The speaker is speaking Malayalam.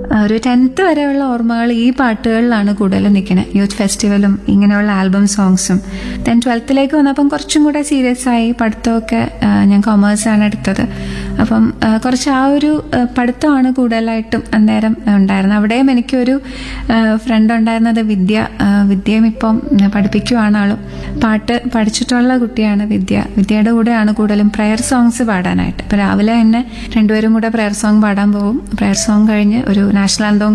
ഒരു ടെൻത്ത് വരെയുള്ള ഓർമ്മകൾ ഈ പാട്ടുകളിലാണ് കൂടുതലും നിൽക്കുന്നത് യൂത്ത് ഫെസ്റ്റിവലും ഇങ്ങനെയുള്ള ആൽബം സോങ്സും ദെൻ ട്വൽത്തിലേക്ക് വന്നപ്പം കുറച്ചും കൂടെ സീരിയസ് ആയി പഠിത്തമൊക്കെ ആ, ഞാൻ കൊമേഴ്സാണ് എടുത്തത് അപ്പം ആ, കുറച്ച് ആ ഒരു ആ, പഠിത്തമാണ് കൂടുതലായിട്ടും അന്നേരം ഉണ്ടായിരുന്നത് അവിടെയും എനിക്കൊരു ഫ്രണ്ട് ഉണ്ടായിരുന്നത് വിദ്യ ആ, വിദ്യയും ഇപ്പം പഠിപ്പിക്കുവാണ് ആളും പാട്ട് പഠിച്ചിട്ടുള്ള കുട്ടിയാണ് വിദ്യ വിദ്യയുടെ കൂടെയാണ് കൂടുതലും പ്രെയർ സോങ്സ് പാടാനായിട്ട് ഇപ്പം രാവിലെ തന്നെ രണ്ടുപേരും കൂടെ പ്രെയർ സോങ് പാടാൻ പോകും പ്രെയർ സോങ് കഴിഞ്ഞ് ഒരു നാഷണൽ ആന്തവും